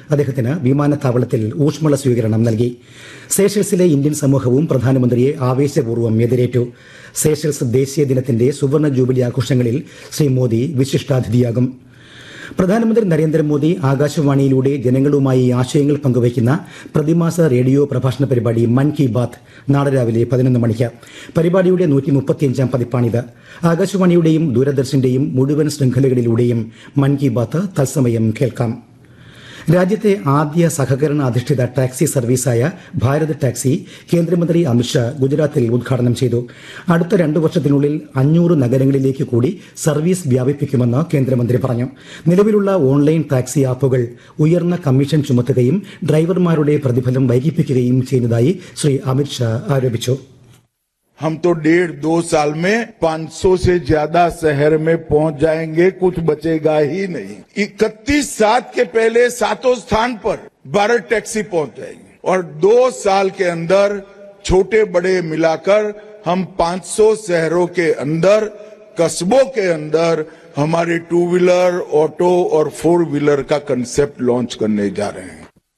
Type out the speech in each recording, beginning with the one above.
അദ്ദേഹത്തിന് വിമാനത്താവളത്തിൽ ഊഷ്മള സ്വീകരണം നൽകി സേഷൽസിലെ ഇന്ത്യൻ സമൂഹവും പ്രധാനമന്ത്രിയെ ആവേശപൂർവ്വം എതിരേറ്റു സേഷൽസ് ദേശീയ ദിനത്തിന്റെ സുവർണ ജൂബിലി ആഘോഷങ്ങളിൽ ശ്രീ മോദി വിശിഷ്ടാതിഥിയാകും പ്രധാനമന്ത്രി നരേന്ദ്രമോദി ആകാശവാണിയിലൂടെ ജനങ്ങളുമായി ആശയങ്ങൾ പങ്കുവയ്ക്കുന്ന പ്രതിമാസ റേഡിയോ പ്രഭാഷണ പരിപാടി മൻ കി ബാത്ത് നാളെ രാവിലെ പതിനൊന്ന് മണിക്ക് പരിപാടിയുടെ നൂറ്റി മുപ്പത്തിയഞ്ചാം പതിപ്പാണിത് ആകാശവാണിയുടെയും ദൂരദർശന്റെയും മുഴുവൻ ശൃംഖലകളിലൂടെയും മൻ കി ബാത്ത് തത്സമയം കേൾക്കാം രാജ്യത്തെ ആദ്യ സഹകരണ അധിഷ്ഠിത ടാക്സി സർവീസായ ഭാരത് ടാക്സി കേന്ദ്രമന്ത്രി അമിത്ഷാ ഗുജറാത്തിൽ ഉദ്ഘാടനം ചെയ്തു അടുത്ത രണ്ടു വർഷത്തിനുള്ളിൽ അഞ്ഞൂറ് നഗരങ്ങളിലേക്ക് കൂടി സർവീസ് വ്യാപിപ്പിക്കുമെന്ന് കേന്ദ്രമന്ത്രി പറഞ്ഞു നിലവിലുള്ള ഓൺലൈൻ ടാക്സി ആപ്പുകൾ ഉയർന്ന കമ്മീഷൻ ചുമത്തുകയും ഡ്രൈവർമാരുടെ പ്രതിഫലം വൈകിപ്പിക്കുകയും ചെയ്യുന്നതായി ശ്രീ അമിത്ഷാ ആരോപിച്ചു हम तो डेढ़ दो साल में 500 से ज्यादा शहर में पहुंच जाएंगे कुछ बचेगा ही नहीं इकतीस सात के पहले सातों स्थान पर भारत टैक्सी पहुंच जाएगी और दो साल के अंदर छोटे बड़े मिलाकर हम 500 शहरों के अंदर कस्बों के अंदर हमारे टू व्हीलर ऑटो और फोर व्हीलर का कंसेप्ट लॉन्च करने जा रहे हैं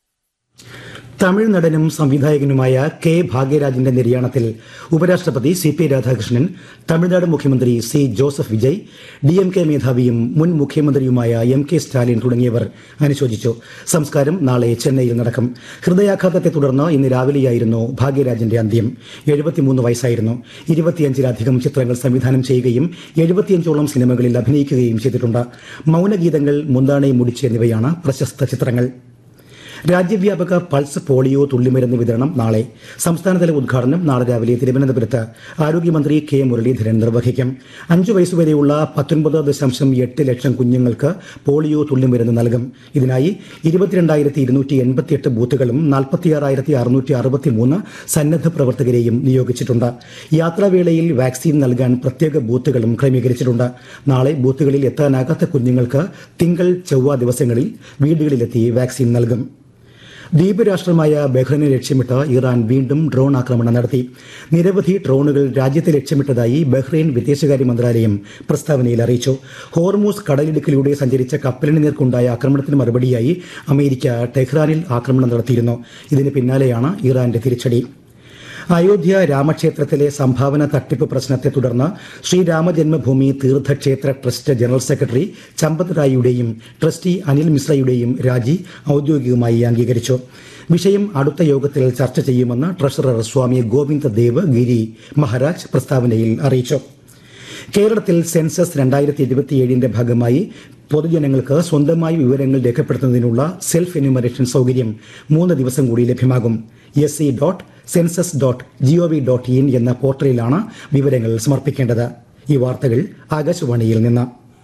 തമിഴ് നടനും സംവിധായകനുമായ കെ ഭാഗ്യരാജിന്റെ നിര്യാണത്തിൽ ഉപരാഷ്ട്രപതി സി പി രാധാകൃഷ്ണൻ തമിഴ്നാട് മുഖ്യമന്ത്രി C Joseph Vijay D M K മേധാവിയും മുൻ മുഖ്യമന്ത്രിയുമായ എം കെ സ്റ്റാലിൻ തുടങ്ങിയവർ അനുശോചിച്ചു സംസ്കാരം നാളെ ചെന്നൈയിൽ നടക്കും ഹൃദയാഘാതത്തെ തുടർന്ന് ഇന്ന് രാവിലെയായിരുന്നു ഭാഗ്യരാജിന്റെ അന്ത്യം എഴുപത്തിമൂന്ന് വയസ്സായിരുന്നു ഇരുപത്തിയഞ്ചിലധികം ചിത്രങ്ങൾ സംവിധാനം ചെയ്യുകയും എഴുപത്തിയഞ്ചോളം സിനിമകളിൽ അഭിനയിക്കുകയും ചെയ്തിട്ടുണ്ട് മൗനഗീതങ്ങൾ മുന്താണി മുടിച്ച് എന്നിവയാണ് പ്രശസ്ത ചിത്രങ്ങൾ രാജ്യവ്യാപക പൾസ് പോളിയോ തുള്ളിമരുന്ന് വിതരണം നാളെ സംസ്ഥാനതല ഉദ്ഘാടനം നാളെ രാവിലെ തിരുവനന്തപുരത്ത് ആരോഗ്യമന്ത്രി കെ മുരളീധരൻ നിർവഹിക്കും അഞ്ചു വയസ്സുവരെയുള്ള പത്തൊൻപത് ദശാംശം എട്ട് ലക്ഷം കുഞ്ഞുങ്ങൾക്ക് പോളിയോ തുള്ളിമരുന്ന് നൽകും ഇതിനായി ഇരുപത്തിരണ്ടായിരത്തി ഇരുന്നൂറ്റി എൺപത്തിയെട്ട് ബൂത്തുകളും നാൽപ്പത്തിയാറായിരത്തി അറുന്നൂറ്റി അറുപത്തിമൂന്ന് സന്നദ്ധ പ്രവർത്തകരെയും നിയോഗിച്ചിട്ടുണ്ട് യാത്രാവേളയിൽ വാക്സിൻ നൽകാൻ പ്രത്യേക ബൂത്തുകളും ക്രമീകരിച്ചിട്ടുണ്ട് നാളെ ബൂത്തുകളിൽ എത്താനാകാത്ത കുഞ്ഞുങ്ങൾക്ക് തിങ്കൾ ചൊവ്വ ദിവസങ്ങളിൽ വീടുകളിലെത്തി വാക്സിൻ നൽകും ദ്വീപ് രാഷ്ട്രമായ ബഹ്റിനെ ലക്ഷ്യമിട്ട് ഇറാൻ വീണ്ടും ഡ്രോൺ ആക്രമണം നടത്തി നിരവധി ഡ്രോണുകൾ രാജ്യത്തെ ലക്ഷ്യമിട്ടതായി ബഹ്റൈൻ വിദേശകാര്യ മന്ത്രാലയം പ്രസ്താവനയിൽ അറിയിച്ചു ഹോർമൂസ് കടലിടുക്കിലൂടെ സഞ്ചരിച്ച കപ്പലിന് നേർക്കുണ്ടായ ആക്രമണത്തിന് മറുപടിയായി അമേരിക്ക ടെഹ്റാനിൽ ആക്രമണം നടത്തിയിരുന്നു ഇതിന് പിന്നാലെയാണ് ഇറാന്റെ തിരിച്ചടി അയോധ്യ രാമക്ഷേത്രത്തിലെ സംഭാവന തട്ടിപ്പ് പ്രശ്നത്തെ തുടർന്ന് Shri Ram Janmabhoomi Teerth Kshetra trust general secretary Champat റായിയുടെയും ട്രസ്റ്റി അനിൽ മിശ്രയുടെയും രാജി ഔദ്യോഗികമായി അംഗീകരിച്ചു വിഷയം അടുത്ത യോഗത്തിൽ ചർച്ച ചെയ്യുമെന്ന് ട്രഷറർ സ്വാമി ഗോവിന്ദ ദേവ് ഗിരി മഹാരാജ് പ്രസ്താവനയിൽ അറിയിച്ചു കേരളത്തിൽ സെൻസസ് രണ്ടായിരത്തി ഇരുപത്തിയേഴിന്റെ ഭാഗമായി പൊതുജനങ്ങൾക്ക് സ്വന്തമായി വിവരങ്ങൾ രേഖപ്പെടുത്തുന്നതിനുള്ള സെൽഫ് എന്യൂമറേഷൻ സൗകര്യം മൂന്ന് ദിവസം കൂടി ലഭ്യമാകും S C dot census dot G O V dot in എന്ന പോർട്ടലിലാണ് വിവരങ്ങൾ സമർപ്പിക്കേണ്ടത് ഈ വാർത്തകൾ ആകാശവാണിയിൽ നിന്ന്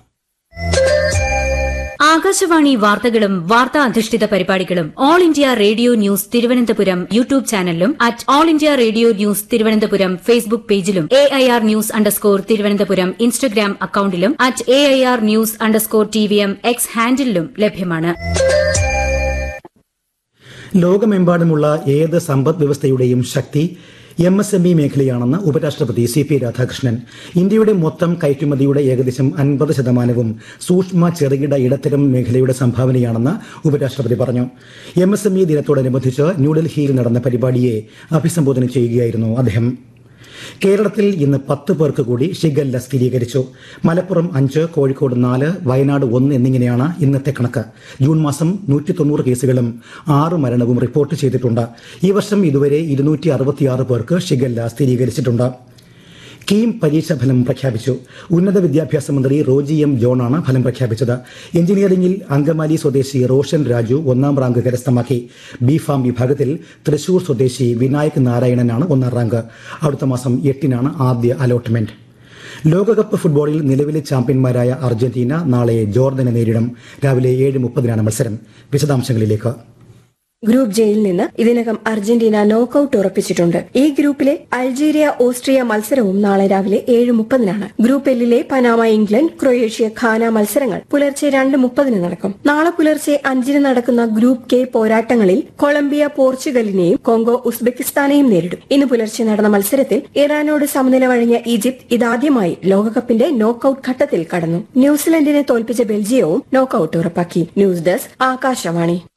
ആകാശവാണി വാർത്തകളും വാർത്താ അധിഷ്ഠിത പരിപാടികളും all India radio news Thiruvananthapuram YouTube ചാനലിലും at all India radio news Thiruvananthapuram Facebook പേജിലും A I R news underscore Thiruvananthapuram Instagram അക്കൌണ്ടിലും at A I R news underscore T V M X ഹാൻഡിലും ലഭ്യമാണ് ലോകമെമ്പാടുമുള്ള ഏത് സമ്പദ് വ്യവസ്ഥയുടെയും ശക്തി എം എസ് എം ഇ മേഖലയാണെന്ന് ഉപരാഷ്ട്രപതി സി പി രാധാകൃഷ്ണൻ ഇന്ത്യയുടെ മൊത്തം കയറ്റുമതിയുടെ ഏകദേശം അൻപത് ശതമാനവും സൂക്ഷ്മ ചെറുകിട ഇടത്തരം മേഖലയുടെ സംഭാവനയാണെന്ന് ഉപരാഷ്ട്രപതി പറഞ്ഞു എം എസ് എം ഇ ദിനത്തോടനുബന്ധിച്ച് ന്യൂഡൽഹിയിൽ നടന്ന പരിപാടിയെ അഭിസംബോധന ചെയ്യുകയായിരുന്നു അദ്ദേഹം കേരളത്തിൽ ഇന്ന് പത്ത് പേർക്ക് കൂടി ഷിഗല്ല സ്ഥിരീകരിച്ചു മലപ്പുറം അഞ്ച് കോഴിക്കോട് നാല് വയനാട് ഒന്ന് എന്നിങ്ങനെയാണ് ഇന്നത്തെ കണക്ക് ജൂൺ മാസം നൂറ്റി തൊണ്ണൂറ് കേസുകളും ആറ് മരണവും റിപ്പോർട്ട് ചെയ്തിട്ടുണ്ട് ഈ വർഷം ഇതുവരെ ഇരുന്നൂറ്റി അറുപത്തിയാറ് പേർക്ക് ഷിഗല്ല സ്ഥിരീകരിച്ചിട്ടുണ്ട് കീം പരീക്ഷാ ഫലം പ്രഖ്യാപിച്ചു ഉന്നത വിദ്യാഭ്യാസ മന്ത്രി റോജി എം ജോണാണ് ഫലം പ്രഖ്യാപിച്ചത് എഞ്ചിനീയറിംഗിൽ അങ്കമാലി സ്വദേശി റോഷൻ രാജു ഒന്നാം റാങ്ക് കരസ്ഥമാക്കി ബി ഫാം വിഭാഗത്തിൽ തൃശൂർ സ്വദേശി വിനായക് നാരായണനാണ് ഒന്നാം റാങ്ക് അടുത്ത മാസം എട്ടിനാണ് ആദ്യ അലോട്ട്മെന്റ് ലോകകപ്പ് ഫുട്ബോളിൽ നിലവിലെ ചാമ്പ്യന്മാരായ അർജന്റീന നാളെ ജോർദനെ നേരിടും രാവിലെ ഏഴ് മുപ്പതിനാണ് മത്സരം വിശദാംശങ്ങളിലേക്ക് ഗ്രൂപ്പ് ജെയിൽ നിന്ന് ഇതിനകം അർജന്റീന നോക്കൌട്ട് ഉറപ്പിച്ചിട്ടുണ്ട് ഈ ഗ്രൂപ്പിലെ അൾജീരിയ ഓസ്ട്രിയ മത്സരവും നാളെ രാവിലെ ഏഴ് മുപ്പതിനാണ് ഗ്രൂപ്പ് എല്ലിലെ പനാമ ഇംഗ്ലണ്ട് ക്രൊയേഷ്യ ഖാന മത്സരങ്ങൾ പുലർച്ചെ രണ്ട് മുപ്പതിന് നടക്കും നാളെ പുലർച്ചെ അഞ്ചിന് നടക്കുന്ന ഗ്രൂപ്പ് കെ പോരാട്ടങ്ങളിൽ കൊളംബിയ പോർച്ചുഗലിനെയും കോങ്കോ ഉസ്ബെക്കിസ്ഥാനെയും നേരിടും ഇന്ന് പുലർച്ചെ നടന്ന മത്സരത്തിൽ ഇറാനോട് സമനില വഴങ്ങിയ ഈജിപ്ത് ഇതാദ്യമായി ലോകകപ്പിന്റെ നോക്കൌട്ട് ഘട്ടത്തിൽ കടന്നു ന്യൂസിലൻഡിനെ തോൽപ്പിച്ച ബെൽജിയവും നോക്കൌട്ട് ഉറപ്പാക്കി ന്യൂസ് ഡെസ്ക് ആകാശവാണി